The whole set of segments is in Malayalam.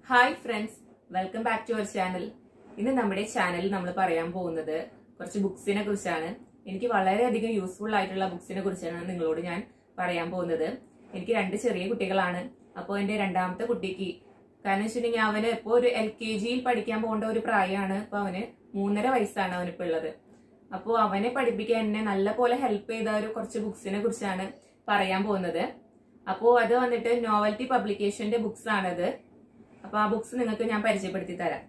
hi friends welcome back to our channel ഇന്ന് നമ്മുടെ ചാനലിൽ നമ്മൾ പറയാൻ പോകുന്നത് കുറച്ച് ബുക്സിനെ കുറിച്ചാണ് എനിക്ക് വളരെയധികം യൂസ്ഫുൾ ആയിട്ടുള്ള ബുക്സിനെ കുറിച്ചാണ് നിങ്ങളോട് ഞാൻ പറയാൻ പോകുന്നത് എനിക്ക് രണ്ട് ചെറിയ കുട്ടികളാണ് അപ്പോൾ എൻ്റെ രണ്ടാമത്തെ കുട്ടിക്ക് കാരണം വെച്ചിട്ടുണ്ടെങ്കിൽ അവന് ഇപ്പോൾ ഒരു എൽ കെ ജിയിൽ പഠിക്കാൻ പോകേണ്ട ഒരു പ്രായമാണ് ഇപ്പൊ അവന് മൂന്നര വയസ്സാണ് അവനിപ്പോൾ ഉള്ളത് അപ്പോൾ അവനെ പഠിപ്പിക്കാൻ എന്നെ നല്ല പോലെ ഹെൽപ്പ് ചെയ്ത ഒരു കുറച്ച് ബുക്സിനെ കുറിച്ചാണ് പറയാൻ പോകുന്നത് അപ്പോൾ അത് വന്നിട്ട് നോവൽറ്റി പബ്ലിക്കേഷന്റെ ബുക്സ് ആണത് അപ്പൊ ആ ബുക്സ് നിങ്ങൾക്ക് ഞാൻ പരിചയപ്പെടുത്തി തരാം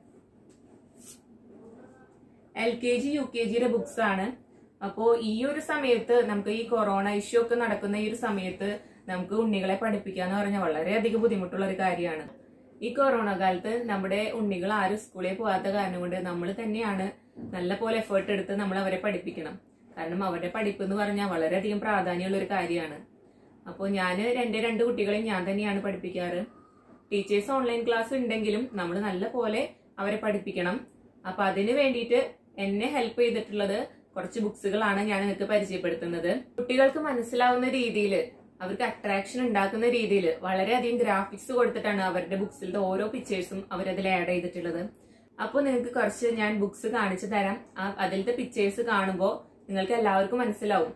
L K G U K ജിയുടെ ബുക്സ് ആണ് അപ്പോ ഈ ഒരു സമയത്ത് നമുക്ക് ഈ കൊറോണ ഇഷ്യൂ ഒക്കെ നടക്കുന്ന ഈ ഒരു സമയത്ത് നമുക്ക് ഉണ്ണികളെ പഠിപ്പിക്കുക എന്ന് പറഞ്ഞാൽ വളരെയധികം ബുദ്ധിമുട്ടുള്ള ഒരു കാര്യമാണ് ഈ കൊറോണ കാലത്ത് നമ്മുടെ ഉണ്ണികൾ ആരും സ്കൂളിൽ പോകാത്ത കാരണം കൊണ്ട് നമ്മൾ തന്നെയാണ് നല്ല പോലെ എഫേർട്ട് എടുത്ത് നമ്മൾ അവരെ പഠിപ്പിക്കണം കാരണം അവരുടെ പഠിപ്പ് എന്ന് പറഞ്ഞാൽ വളരെയധികം പ്രാധാന്യമുള്ള ഒരു കാര്യമാണ് അപ്പോൾ ഞാൻ എൻ്റെ രണ്ട് കുട്ടികളെയും ഞാൻ തന്നെയാണ് പഠിപ്പിക്കാറ് ടീച്ചേഴ്സ് ഓൺലൈൻ ക്ലാസ് ഉണ്ടെങ്കിലും നമ്മൾ നല്ല പോലെ അവരെ പഠിപ്പിക്കണം അപ്പൊ അതിന് വേണ്ടിയിട്ട് എന്നെ ഹെൽപ്പ് ചെയ്തിട്ടുള്ളത് കുറച്ച് ബുക്സുകളാണ് ഞാൻ നിങ്ങൾക്ക് പരിചയപ്പെടുത്തുന്നത് കുട്ടികൾക്ക് മനസ്സിലാവുന്ന രീതിയിൽ അവർക്ക് അട്രാക്ഷൻ ഉണ്ടാക്കുന്ന രീതിയിൽ വളരെയധികം ഗ്രാഫിക്സ് കൊടുത്തിട്ടാണ് അവരുടെ ബുക്സിലത്തെ ഓരോ പിക്ചേഴ്സും അവരതിൽ ആഡ് ചെയ്തിട്ടുള്ളത് അപ്പോൾ നിങ്ങൾക്ക് കുറച്ച് ഞാൻ ബുക്സ് കാണിച്ചു തരാം ആ അതിലത്തെ പിക്ചേഴ്സ് കാണുമ്പോൾ നിങ്ങൾക്ക് എല്ലാവർക്കും മനസ്സിലാവും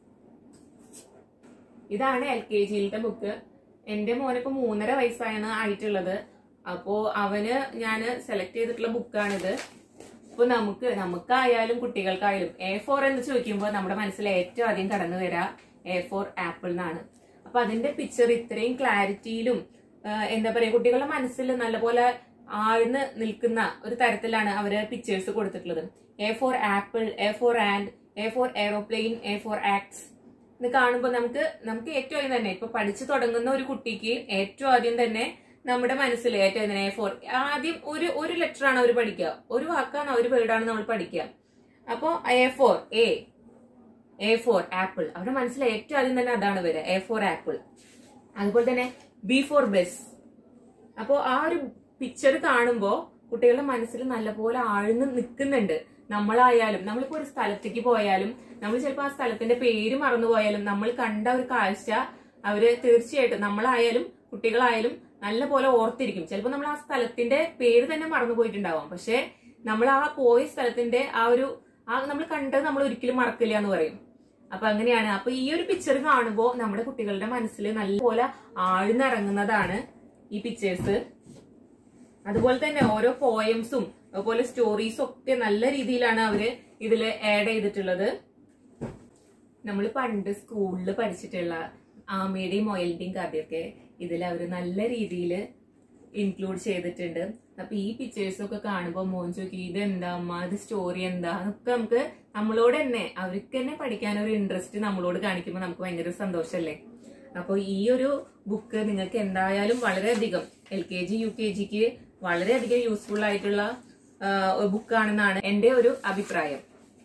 ഇതാണ് എൽ കെ ജിയിലത്തെ ബുക്ക് എന്റെ മോനിപ്പോ മൂന്നര വയസ്സായാണ് ആയിട്ടുള്ളത് അപ്പോ അവന് ഞാൻ സെലക്ട് ചെയ്തിട്ടുള്ള ബുക്കാണിത് ഇപ്പൊ നമുക്ക് നമുക്കായാലും കുട്ടികൾക്കായാലും എ ഫോർ എന്ന് ചോദിക്കുമ്പോൾ നമ്മുടെ മനസ്സിൽ ഏറ്റവും ആദ്യം കടന്നു വരാ എ ഫോർ ആപ്പിൾ എന്നാണ് അപ്പൊ അതിന്റെ പിക്ചർ ഇത്രയും ക്ലാരിറ്റിയിലും എന്താ പറയാ കുട്ടികളുടെ മനസ്സിൽ നല്ലപോലെ ആഴ്ന്ന് നിൽക്കുന്ന ഒരു തരത്തിലാണ് അവര് പിക്ചേഴ്സ് കൊടുത്തിട്ടുള്ളത് A for apple A for ant A for aeroplane A for axe ഇത് കാണുമ്പോൾ നമുക്ക് നമുക്ക് ഏറ്റവും ആദ്യം തന്നെ ഇപ്പൊ പഠിച്ചു തുടങ്ങുന്ന ഒരു കുട്ടിക്ക് ഏറ്റവും ആദ്യം തന്നെ നമ്മുടെ മനസ്സിൽ ഏറ്റവും തന്നെ ഫോർ ആദ്യം ഒരു ഒരു ലെറ്റർ ആണ് അവർ പഠിക്കുക ഒരു വാക്കാണ് ഒരു വേർഡാണ് നമ്മൾ പഠിക്കുക അപ്പോ A for A A for apple അവരുടെ മനസ്സിൽ ഏറ്റവും ആദ്യം തന്നെ അതാണ് വരിക എ ഫോർ ആപ്പിൾ അതുപോലെ തന്നെ ബി ഫോർ ബസ് അപ്പോ ആ ഒരു പിക്ചർ കാണുമ്പോൾ കുട്ടികളുടെ മനസ്സിൽ നല്ലപോലെ ആഴ്ന്ന് നിൽക്കുന്നുണ്ട് നമ്മളായാലും നമ്മളിപ്പോ ഒരു സ്ഥലത്തേക്ക് പോയാലും നമ്മൾ ചിലപ്പോൾ ആ സ്ഥലത്തിന്റെ പേര് മറന്നുപോയാലും നമ്മൾ കണ്ട ഒരു കാഴ്ച അവര് തീർച്ചയായിട്ടും നമ്മളായാലും കുട്ടികളായാലും നല്ല പോലെ ഓർത്തിരിക്കും ചിലപ്പോൾ നമ്മൾ ആ സ്ഥലത്തിന്റെ പേര് തന്നെ മറന്നു പോയിട്ടുണ്ടാവാം പക്ഷെ നമ്മൾ ആ പോയ സ്ഥലത്തിന്റെ ആ ഒരു ആ നമ്മൾ കണ്ടത് നമ്മൾ ഒരിക്കലും മറക്കില്ല എന്ന് പറയും അപ്പൊ അങ്ങനെയാണ് അപ്പൊ ഈ ഒരു പിക്ചർ കാണുമ്പോൾ നമ്മുടെ കുട്ടികളുടെ മനസ്സിൽ നല്ലപോലെ ആഴ്ന്നിറങ്ങുന്നതാണ് ഈ പിക്ചേഴ്സ് അതുപോലെ തന്നെ ഓരോ പോയംസും അതുപോലെ സ്റ്റോറീസും ഒക്കെ നല്ല രീതിയിലാണ് അവര് ഇതിൽ ആഡ് ചെയ്തിട്ടുള്ളത് നമ്മൾ പണ്ട് സ്കൂളിൽ പഠിച്ചിട്ടുള്ള ആമയുടെയും മൊയലിന്റെയും കഥയൊക്കെ ഇതിൽ അവർ നല്ല രീതിയിൽ ഇൻക്ലൂഡ് ചെയ്തിട്ടുണ്ട് അപ്പൊ ഈ പിക്ചേഴ്സ് ഒക്കെ കാണുമ്പോൾ മോൻ ചോദിക്കും ഇത് എന്താ അമ്മ ഇത് സ്റ്റോറി എന്താ എന്നൊക്കെ നമുക്ക് നമ്മളോട് തന്നെ അവർക്ക് തന്നെ പഠിക്കാൻ ഒരു ഇൻട്രസ്റ്റ് നമ്മളോട് കാണിക്കുമ്പോൾ നമുക്ക് ഭയങ്കര സന്തോഷമല്ലേ അപ്പോൾ ഈ ഒരു ബുക്ക് നിങ്ങൾക്ക് എന്തായാലും വളരെയധികം L K G U K ജിക്ക് വളരെയധികം യൂസ്ഫുൾ ആയിട്ടുള്ള ബുക്കാണെന്നാണ് എൻ്റെ ഒരു അഭിപ്രായം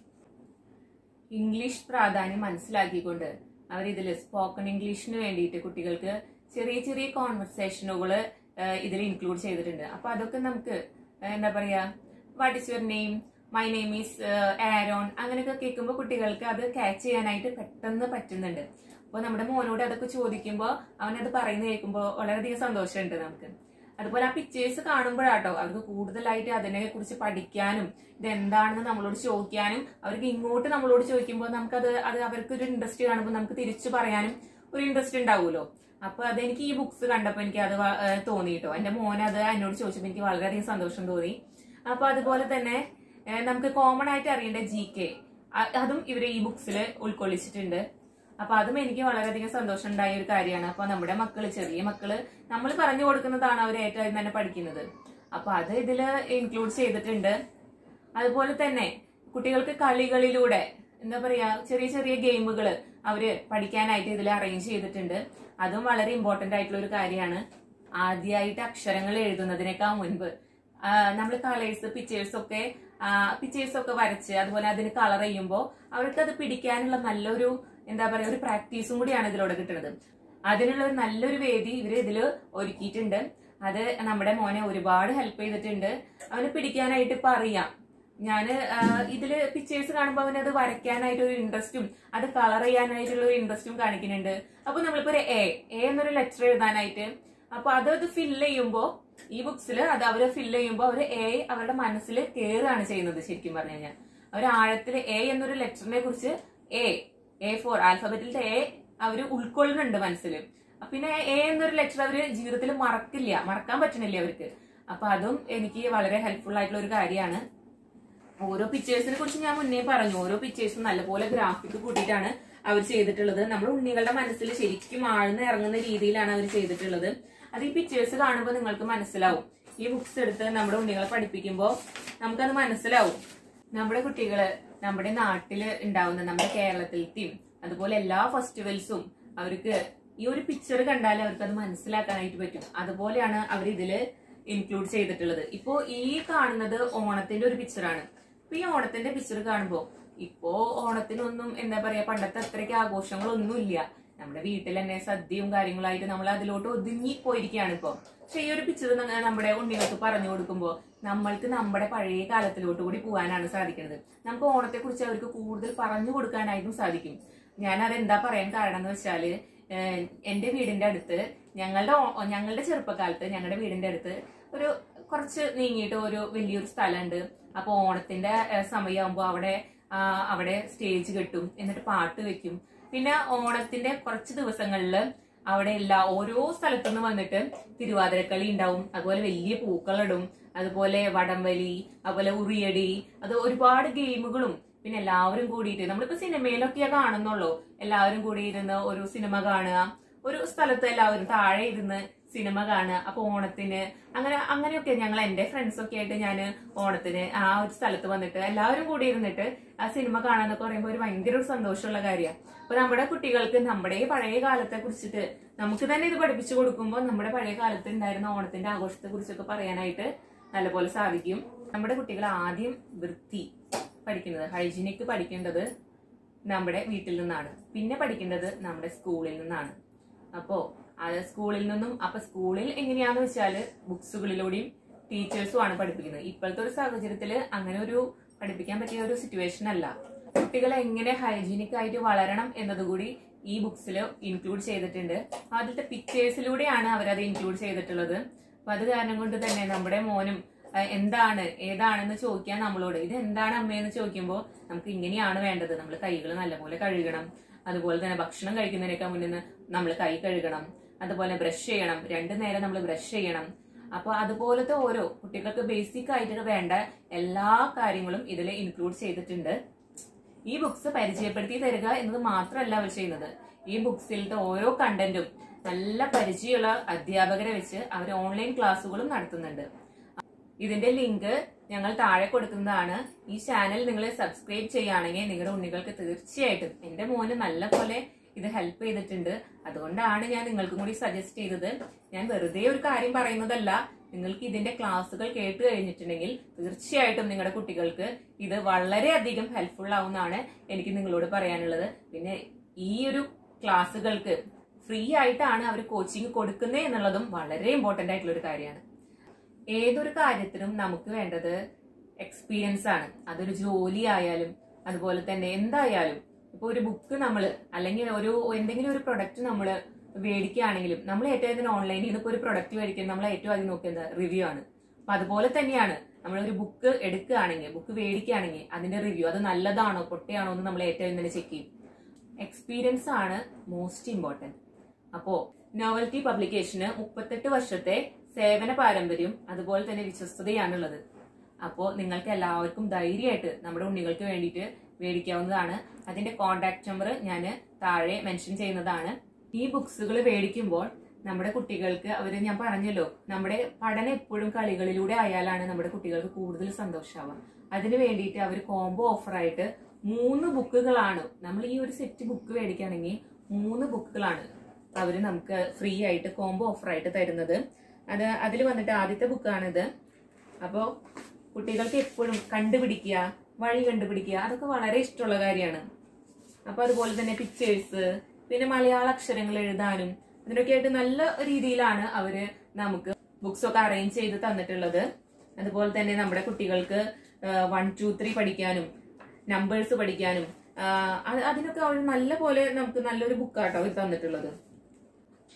ഇംഗ്ലീഷ് പ്രാധാന്യം മനസ്സിലാക്കിക്കൊണ്ട് അവർ ഇതിൽ സ്പോക്കൺ ഇംഗ്ലീഷിന് വേണ്ടിയിട്ട് കുട്ടികൾക്ക് ചെറിയ ചെറിയ കോൺവെർസേഷനുകൾ ഇതിൽ ഇൻക്ലൂഡ് ചെയ്തിട്ടുണ്ട് അപ്പൊ അതൊക്കെ നമുക്ക് എന്താ പറയാ what is your name my name is Aaron അങ്ങനെയൊക്കെ കേൾക്കുമ്പോൾ കുട്ടികൾക്ക് അത് ക്യാച്ച് ചെയ്യാനായിട്ട് പെട്ടെന്ന് പറ്റുന്നുണ്ട് അപ്പോൾ നമ്മുടെ മോനോട് അതൊക്കെ ചോദിക്കുമ്പോൾ അവനത് പറയുന്നത് കേൾക്കുമ്പോൾ വളരെയധികം സന്തോഷമുണ്ട് നമുക്ക് അതുപോലെ ആ പിക്ചേഴ്സ് കാണുമ്പോഴാട്ടോ അവർക്ക് കൂടുതലായിട്ട് അതിനെ കുറിച്ച് പഠിക്കാനും ഇത് എന്താണെന്ന് നമ്മളോട് ചോദിക്കാനും അവർക്ക് ഇങ്ങോട്ട് നമ്മളോട് ചോദിക്കുമ്പോൾ നമുക്കത് അത് അവർക്ക് ഒരു ഇൻട്രസ്റ്റ് കാണുമ്പോൾ നമുക്ക് തിരിച്ചു പറയാനും ഒരു ഇൻട്രസ്റ്റ് ഉണ്ടാവുമല്ലോ അപ്പൊ അതെനിക്ക് ഈ ബുക്സ് കണ്ടപ്പോൾ എനിക്ക് അത് തോന്നി കേട്ടോ എന്റെ മോൻ അത് എന്നോട് ചോദിച്ചപ്പോൾ എനിക്ക് വളരെയധികം സന്തോഷം തോന്നി അപ്പൊ അതുപോലെ തന്നെ നമുക്ക് കോമൺ ആയിട്ട് അറിയേണ്ട ജി കെ അതും ഇവര് ഈ ബുക്സിൽ ഉൾക്കൊള്ളിച്ചിട്ടുണ്ട് അപ്പൊ അതും എനിക്ക് വളരെയധികം സന്തോഷം ഉണ്ടായ ഒരു കാര്യമാണ് അപ്പൊ നമ്മുടെ മക്കള് ചെറിയ മക്കള് നമ്മൾ പറഞ്ഞു കൊടുക്കുന്നതാണ് അവർ ഏറ്റവും തന്നെ പഠിക്കുന്നത് അപ്പൊ അത് ഇതില് ഇൻക്ലൂഡ് ചെയ്തിട്ടുണ്ട് അതുപോലെ തന്നെ കുട്ടികൾക്ക് കളികളിലൂടെ എന്താ പറയാ ചെറിയ ചെറിയ ഗെയിമുകൾ അവര് പഠിക്കാനായിട്ട് ഇതിൽ അറേഞ്ച് ചെയ്തിട്ടുണ്ട് അതും വളരെ ഇമ്പോർട്ടന്റ് ആയിട്ടുള്ള ഒരു കാര്യമാണ് ആദ്യമായിട്ട് അക്ഷരങ്ങൾ എഴുതുന്നതിനേക്കാൾ മുൻപ് നമ്മൾ കളേഴ്സ് പിക്ചേഴ്സ് ഒക്കെ പിക്ചേഴ്സ് ഒക്കെ വരച്ച് അതുപോലെ അതിന് കളർ ചെയ്യുമ്പോൾ അവർക്ക് അത് പിടിക്കാനുള്ള നല്ലൊരു എന്താ പറയാ ഒരു പ്രാക്ടീസും കൂടിയാണ് ഇതിലൂടെ കിട്ടുന്നത് അതിനുള്ള ഒരു നല്ലൊരു വേദി ഇവര് ഇതിൽ ഒരുക്കിയിട്ടുണ്ട് അത് നമ്മുടെ മോനെ ഒരുപാട് ഹെൽപ്പ് ചെയ്തിട്ടുണ്ട് അവന് പിടിക്കാനായിട്ട് ഇപ്പൊ അറിയാം ഞാന് ഇതില് പിക്ചേഴ്സ് കാണുമ്പോൾ അവന് അത് വരയ്ക്കാനായിട്ട് ഒരു ഇൻട്രസ്റ്റും അത് കളർ ചെയ്യാനായിട്ടുള്ള ഒരു ഇൻട്രസ്റ്റും കാണിക്കുന്നുണ്ട് അപ്പൊ നമ്മളിപ്പോ ഒരു എ എ എന്നൊരു ലെറ്റർ എഴുതാനായിട്ട് അപ്പൊ അതത് ഫില്ല് ചെയ്യുമ്പോ ഈ ബുക്സിൽ അത് അവര് ഫില്ല് ചെയ്യുമ്പോൾ അവര് എ അവരുടെ മനസ്സിൽ കയറുകയാണ് ചെയ്യുന്നത് ശരിക്കും പറഞ്ഞു കഴിഞ്ഞാൽ അവർ ആഴത്തിൽ എ എന്നൊരു ലെറ്ററിനെ കുറിച്ച് എ എ ഫോർ ആൽഫബറ്റിലെ എ അവര് ഉൾക്കൊള്ളുന്നുണ്ട് മനസ്സിൽ പിന്നെ എ എന്നൊരു ലെറ്റർ അവര് ജീവിതത്തിൽ മറക്കില്ല മറക്കാൻ പറ്റണില്ല അവർക്ക് അപ്പൊ അതും എനിക്ക് വളരെ ഹെൽപ്ഫുൾ ആയിട്ടുള്ള ഒരു കാര്യമാണ് ഓരോ പിക്ചേഴ്സിനെ കുറിച്ച് ഞാൻ മുന്നേ പറഞ്ഞു ഓരോ പിക്ചേഴ്സും നല്ലപോലെ ഗ്രാഫിക് കൂട്ടിയിട്ടാണ് അവർ ചെയ്തിട്ടുള്ളത് നമ്മുടെ ഉണ്ണികളുടെ മനസ്സിൽ ശരിക്കും ആഴ്ന്ന് ഇറങ്ങുന്ന രീതിയിലാണ് അവർ ചെയ്തിട്ടുള്ളത് അത് ഈ പിക്ചേഴ്സ് കാണുമ്പോൾ നിങ്ങൾക്ക് മനസ്സിലാവും ഈ ബുക്സ് എടുത്ത് നമ്മുടെ ഉണ്ണികളെ പഠിപ്പിക്കുമ്പോൾ നമുക്കത് മനസ്സിലാവും നമ്മുടെ കുട്ടികള് നമ്മുടെ നാട്ടില് ഉണ്ടാവുന്ന നമ്മുടെ കേരളത്തിലത്തെയും അതുപോലെ എല്ലാ ഫെസ്റ്റിവൽസും അവർക്ക് ഈ ഒരു പിക്ചർ കണ്ടാൽ അവർക്ക് അത് മനസ്സിലാക്കാനായിട്ട് പറ്റും അതുപോലെയാണ് അവർ ഇതില് ഇൻക്ലൂഡ് ചെയ്തിട്ടുള്ളത് ഇപ്പോ ഈ കാണുന്നത് ഓണത്തിന്റെ ഒരു പിക്ചറാണ് ഇപ്പൊ ഈ ഓണത്തിന്റെ പിക്ചർ കാണുമ്പോ ഇപ്പോ ഓണത്തിനൊന്നും എന്താ പറയാ പണ്ടത്തെ അത്രയ്ക്ക് ആഘോഷങ്ങളൊന്നുമില്ല നമ്മുടെ വീട്ടിൽ തന്നെ സദ്യയും കാര്യങ്ങളായിട്ട് നമ്മൾ അതിലോട്ട് ഒതുങ്ങി പോയിരിക്കുകയാണ് ഇപ്പൊ പക്ഷെ ഈ ഒരു പിക്ചർ നമ്മുടെ ഉണ്ണികൾക്ക് പറഞ്ഞു കൊടുക്കുമ്പോൾ നമ്മൾക്ക് നമ്മുടെ പഴയ കാലത്തിലോട്ട് കൂടി പോകാനാണ് സാധിക്കുന്നത് നമുക്ക് ഓണത്തെ കുറിച്ച് അവർക്ക് കൂടുതൽ പറഞ്ഞു കൊടുക്കാനായിട്ടും സാധിക്കും ഞാൻ അതെന്താ പറയാൻ കാരണം എന്ന് വെച്ചാല് ഏഹ് എന്റെ വീടിന്റെ അടുത്ത് ഞങ്ങളുടെ ഓ- ഞങ്ങളുടെ ചെറുപ്പകാലത്ത് ഞങ്ങളുടെ വീടിന്റെ അടുത്ത് ഒരു കുറച്ച് നീങ്ങിയിട്ട് ഒരു വലിയൊരു സ്ഥലമുണ്ട് അപ്പൊ ഓണത്തിന്റെ ഏഹ് സമയമാകുമ്പോ അവിടെ ആ, അവിടെ സ്റ്റേജ് കെട്ടും എന്നിട്ട് പാട്ട് വെക്കും പിന്നെ ഓണത്തിന്റെ കുറച്ച് ദിവസങ്ങളില് അവിടെ എല്ലാ ഓരോ സ്ഥലത്തുനിന്ന് വന്നിട്ട് തിരുവാതിരക്കളി ഉണ്ടാവും അതുപോലെ വലിയ പൂക്കളിടും അതുപോലെ വടംവലി അതുപോലെ ഉറിയടി അത് ഒരുപാട് ഗെയിമുകളും പിന്നെ എല്ലാവരും കൂടിയിട്ട് നമ്മളിപ്പോ സിനിമയിലൊക്കെയാ കാണുന്നുള്ളൂ എല്ലാവരും കൂടി ഇരുന്ന് ഒരു സിനിമ കാണുക ഒരു സ്ഥലത്ത് എല്ലാവരും താഴെ ഇരുന്ന് സിനിമ കാണുക അപ്പൊ ഓണത്തിന് അങ്ങനെ അങ്ങനെയൊക്കെ ഞങ്ങൾ എന്റെ ഫ്രണ്ട്സ് ഒക്കെ ആയിട്ട് ഞാൻ ഓണത്തിന് ആ ഒരു സ്ഥലത്ത് വന്നിട്ട് എല്ലാവരും കൂടി ഇരുന്നിട്ട് ആ സിനിമ കാണാന്നൊക്കെ പറയുമ്പോൾ ഒരു ഭയങ്കര ഒരു സന്തോഷമുള്ള കാര്യമാണ് അപ്പൊ നമ്മുടെ കുട്ടികൾക്ക് നമ്മുടെ ഈ പഴയ കാലത്തെ കുറിച്ചിട്ട് നമുക്ക് തന്നെ ഇത് പഠിപ്പിച്ചു കൊടുക്കുമ്പോൾ നമ്മുടെ പഴയ കാലത്ത് ഉണ്ടായിരുന്ന ഓണത്തിന്റെ ആഘോഷത്തെ കുറിച്ചൊക്കെ പറയാനായിട്ട് നല്ലപോലെ സാധിക്കും നമ്മുടെ കുട്ടികൾ ആദ്യം വൃത്തി പഠിക്കുന്നത് ഹൈജീനിക് പഠിക്കേണ്ടത് നമ്മുടെ വീട്ടിൽ നിന്നാണ് പിന്നെ പഠിക്കേണ്ടത് നമ്മുടെ സ്കൂളിൽ നിന്നാണ് അപ്പോ അത് സ്കൂളിൽ നിന്നും അപ്പൊ സ്കൂളിൽ എങ്ങനെയാന്ന് വെച്ചാല് ബുക്സുകളിലൂടെയും ടീച്ചേഴ്സും ആണ് പഠിപ്പിക്കുന്നത് ഇപ്പോഴത്തെ ഒരു സാഹചര്യത്തിൽ അങ്ങനെ ഒരു പഠിപ്പിക്കാൻ പറ്റിയ ഒരു സിറ്റുവേഷൻ അല്ല കുട്ടികൾ എങ്ങനെ ഹൈജീനിക് ആയിട്ട് വളരണം എന്നതുകൂടി ഈ ബുക്സിൽ ഇൻക്ലൂഡ് ചെയ്തിട്ടുണ്ട് ആദ്യത്തെ പിക്ചേഴ്സിലൂടെയാണ് അവരത് ഇൻക്ലൂഡ് ചെയ്തിട്ടുള്ളത് അപ്പൊ അത് കാരണം കൊണ്ട് തന്നെ നമ്മുടെ മോനും ആ, എന്താണ് ഏതാണെന്ന് ചോദിക്കാൻ നമ്മളോട് ഇത് എന്താണ് അമ്മയെന്ന് ചോദിക്കുമ്പോൾ നമുക്ക് ഇങ്ങനെയാണ് വേണ്ടത് നമ്മൾ കൈകൾ നല്ലപോലെ കഴുകണം അതുപോലെ തന്നെ ഭക്ഷണം കഴിക്കുന്നതിനേക്കാൾ മുന്നേ നമ്മൾ കൈ കഴുകണം അതുപോലെ ബ്രഷ് ചെയ്യണം രണ്ടു നേരം നമ്മൾ ബ്രഷ് ചെയ്യണം അപ്പൊ അതുപോലത്തെ ഓരോ കുട്ടികൾക്ക് ബേസിക് ആയിട്ട് വേണ്ട എല്ലാ കാര്യങ്ങളും ഇതിൽ ഇൻക്ലൂഡ് ചെയ്തിട്ടുണ്ട് ഈ ബുക്സ് പരിചയപ്പെടുത്തി തരിക എന്നത് മാത്രമല്ല അവർ ചെയ്യുന്നത് ഈ ബുക്സിലത്തെ ഓരോ കണ്ടന്റും നല്ല പരിചയമുള്ള അധ്യാപകരെ വെച്ച് അവർ ഓൺലൈൻ ക്ലാസ്സുകളും നടത്തുന്നുണ്ട് ഇതിന്റെ ലിങ്ക് ഞങ്ങൾ താഴെ കൊടുക്കുന്നതാണ് ഈ ചാനൽ നിങ്ങൾ സബ്സ്ക്രൈബ് ചെയ്യുകയാണെങ്കിൽ നിങ്ങളുടെ ഉണ്ണികൾക്ക് തീർച്ചയായിട്ടും എന്റെ മോന് നല്ല പോലെ ഇത് ഹെൽപ്പ് ചെയ്തിട്ടുണ്ട് അതുകൊണ്ടാണ് ഞാൻ നിങ്ങൾക്കും കൂടി സജസ്റ്റ് ചെയ്തത് ഞാൻ വെറുതെ ഒരു കാര്യം പറയുന്നതല്ല നിങ്ങൾക്ക് ഇതിന്റെ ക്ലാസ്സുകൾ കേട്ട് കഴിഞ്ഞിട്ടുണ്ടെങ്കിൽ തീർച്ചയായിട്ടും നിങ്ങളുടെ കുട്ടികൾക്ക് ഇത് വളരെയധികം ഹെൽപ്ഫുൾ ആവുന്നതാണ് എനിക്ക് നിങ്ങളോട് പറയാനുള്ളത് പിന്നെ ഈ ഒരു ക്ലാസ്സുകൾക്ക് ഫ്രീ ആയിട്ടാണ് അവർ കോച്ചിങ് കൊടുക്കുന്നത് എന്നുള്ളതും വളരെ ഇമ്പോർട്ടന്റ് ആയിട്ടുള്ള ഒരു കാര്യമാണ് ഏതൊരു കാര്യത്തിനും നമുക്ക് വേണ്ടത് എക്സ്പീരിയൻസ് ആണ് അതൊരു ജോലി ആയാലും അതുപോലെ തന്നെ എന്തായാലും ഇപ്പൊ ഒരു ബുക്ക് നമ്മൾ അല്ലെങ്കിൽ ഒരു എന്തെങ്കിലും ഒരു പ്രൊഡക്റ്റ് നമ്മൾ മേടിക്കുകയാണെങ്കിലും നമ്മൾ ഏറ്റവും ആദ്യം ഓൺലൈനിൽ നിന്ന് ഇപ്പോൾ ഒരു പ്രൊഡക്റ്റ് മേടിക്കുന്നത് നമ്മൾ ഏറ്റവും ആദ്യം നോക്കുന്നത് റിവ്യൂ ആണ് അപ്പൊ അതുപോലെ തന്നെയാണ് നമ്മൾ ഒരു ബുക്ക് എടുക്കുകയാണെങ്കിൽ ബുക്ക് മേടിക്കുകയാണെങ്കിൽ അതിന്റെ റിവ്യൂ അത് നല്ലതാണോ പൊട്ടയാണോ എന്ന് നമ്മൾ ഏറ്റവും തന്നെ ചെക്ക് ചെയ്യും എക്സ്പീരിയൻസ് ആണ് മോസ്റ്റ് ഇമ്പോർട്ടന്റ് അപ്പോ നോവൽറ്റി പബ്ലിക്കേഷന് മുപ്പത്തെട്ട് വർഷത്തെ സേവന പാരമ്പര്യം അതുപോലെ തന്നെ വിശ്വസ്തതയാണുള്ളത് അപ്പോ നിങ്ങൾക്ക് എല്ലാവർക്കും ധൈര്യമായിട്ട് നമ്മുടെ ഉണ്ണികൾക്ക് വേണ്ടിയിട്ട് മേടിക്കാവുന്നതാണ് അതിന്റെ കോൺടാക്ട് നമ്പർ ഞാൻ താഴെ മെൻഷൻ ചെയ്യുന്നതാണ് ഈ ബുക്സുകൾ മേടിക്കുമ്പോൾ നമ്മുടെ കുട്ടികൾക്ക് അവര് ഞാൻ പറഞ്ഞല്ലോ നമ്മുടെ പഠനം എപ്പോഴും കളികളിലൂടെ ആയാലാണ് നമ്മുടെ കുട്ടികൾക്ക് കൂടുതൽ സന്തോഷമാവുക അതിന് വേണ്ടിയിട്ട് അവർ കോംബോ ഓഫറായിട്ട് മൂന്ന് ബുക്കുകളാണ് നമ്മൾ ഈ ഒരു സെറ്റ് ബുക്ക് മേടിക്കുകയാണെങ്കിൽ മൂന്ന് ബുക്കുകളാണ് അവര് നമുക്ക് ഫ്രീ ആയിട്ട് കോംബോ ഓഫറായിട്ട് തരുന്നത് അത് അതിൽ വന്നിട്ട് ആദ്യത്തെ ബുക്കാണിത് അപ്പോൾ കുട്ടികൾക്ക് എപ്പോഴും കണ്ടുപിടിക്കുക വഴി കണ്ടുപിടിക്കുക അതൊക്കെ വളരെ ഇഷ്ടമുള്ള കാര്യമാണ് അപ്പൊ അതുപോലെ തന്നെ പിക്ചേഴ്സ് പിന്നെ മലയാള അക്ഷരങ്ങൾ എഴുതാനും ഇതിനൊക്കെ ആയിട്ട് നല്ല രീതിയിലാണ് അവര് നമുക്ക് ബുക്സ് ഒക്കെ അറേഞ്ച് ചെയ്ത് തന്നിട്ടുള്ളത് അതുപോലെ തന്നെ നമ്മുടെ കുട്ടികൾക്ക് വൺ ടു ത്രീ പഠിക്കാനും നമ്പേഴ്സ് പഠിക്കാനും ആ, അത് അതിനൊക്കെ അവർ നല്ല പോലെ നമുക്ക് നല്ലൊരു ബുക്കാട്ടോ അവർ തന്നിട്ടുള്ളത്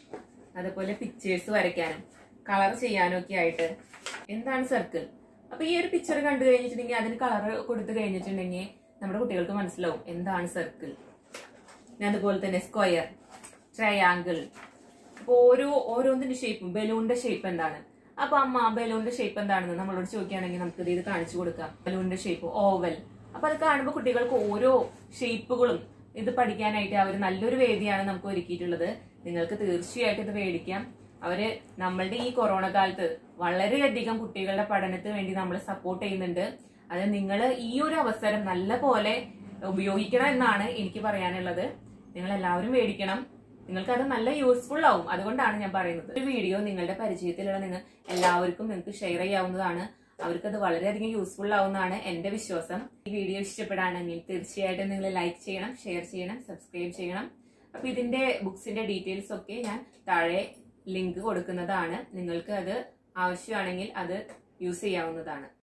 അതുപോലെ പിക്ചേഴ്സ് വരയ്ക്കാനും കളർ ചെയ്യാനും ഒക്കെ ആയിട്ട് എന്താണ് സർക്കിൾ അപ്പൊ ഈ ഒരു പിക്ചർ കണ്ടു കഴിഞ്ഞിട്ടുണ്ടെങ്കിൽ അതിന് കളർ കൊടുത്തു കഴിഞ്ഞിട്ടുണ്ടെങ്കിൽ നമ്മുടെ കുട്ടികൾക്ക് മനസ്സിലാവും എന്താണ് സർക്കിൾ പിന്നെ അതുപോലെ തന്നെ സ്ക്വയർ ട്രയാങ്കിൾ അപ്പൊ ഓരോ ഓരോന്നിന്റെ ഷേപ്പും ബലൂണിന്റെ ഷേപ്പ് എന്താണ് അപ്പൊ അമ്മ ബലൂണിന്റെ ഷേപ്പ് എന്താണെന്ന് നമ്മളോട് ചോദിക്കുകയാണെങ്കിൽ നമുക്ക് ഇത് കാണിച്ചു കൊടുക്കാം ബലൂണിന്റെ ഷേപ്പ് ഓവൽ അപ്പൊ അത് കാണുമ്പോൾ കുട്ടികൾക്ക് ഓരോ ഷേപ്പുകളും ഇത് പഠിക്കാനായിട്ട് അവർ നല്ലൊരു വേദിയാണ് നമുക്ക് ഒരുക്കിയിട്ടുള്ളത് നിങ്ങൾക്ക് തീർച്ചയായിട്ടും ഇത് മേടിക്കാം അവര് നമ്മളുടെ ഈ കൊറോണ കാലത്ത് വളരെയധികം കുട്ടികളുടെ പഠനത്തിന് വേണ്ടി നമ്മൾ സപ്പോർട്ട് ചെയ്യുന്നുണ്ട് അത് നിങ്ങൾ ഈ ഒരു അവസരം നല്ല പോലെ ഉപയോഗിക്കണം എന്നാണ് എനിക്ക് പറയാനുള്ളത് നിങ്ങൾ എല്ലാവരും മേടിക്കണം നിങ്ങൾക്ക് അത് നല്ല യൂസ്ഫുൾ ആവും അതുകൊണ്ടാണ് ഞാൻ പറയുന്നത് ഒരു വീഡിയോ നിങ്ങളുടെ പരിചയത്തിലുള്ള നിങ്ങൾ എല്ലാവർക്കും നിങ്ങൾക്ക് ഷെയർ ചെയ്യാവുന്നതാണ് അവർക്കത് വളരെയധികം യൂസ്ഫുൾ ആവുന്നതാണ് എന്റെ വിശ്വാസം ഈ വീഡിയോ ഇഷ്ടപ്പെടാണെങ്കിൽ തീർച്ചയായിട്ടും നിങ്ങൾ ലൈക്ക് ചെയ്യണം ഷെയർ ചെയ്യണം സബ്സ്ക്രൈബ് ചെയ്യണം അപ്പൊ ഇതിന്റെ ബുക്സിന്റെ ഡീറ്റെയിൽസ് ഒക്കെ ഞാൻ താഴെ ലിങ്ക് കൊടുക്കുന്നതാണ് നിങ്ങൾക്ക് അത് ആവശ്യമാണെങ്കിൽ അത് യൂസ് ചെയ്യാവുന്നതാണ്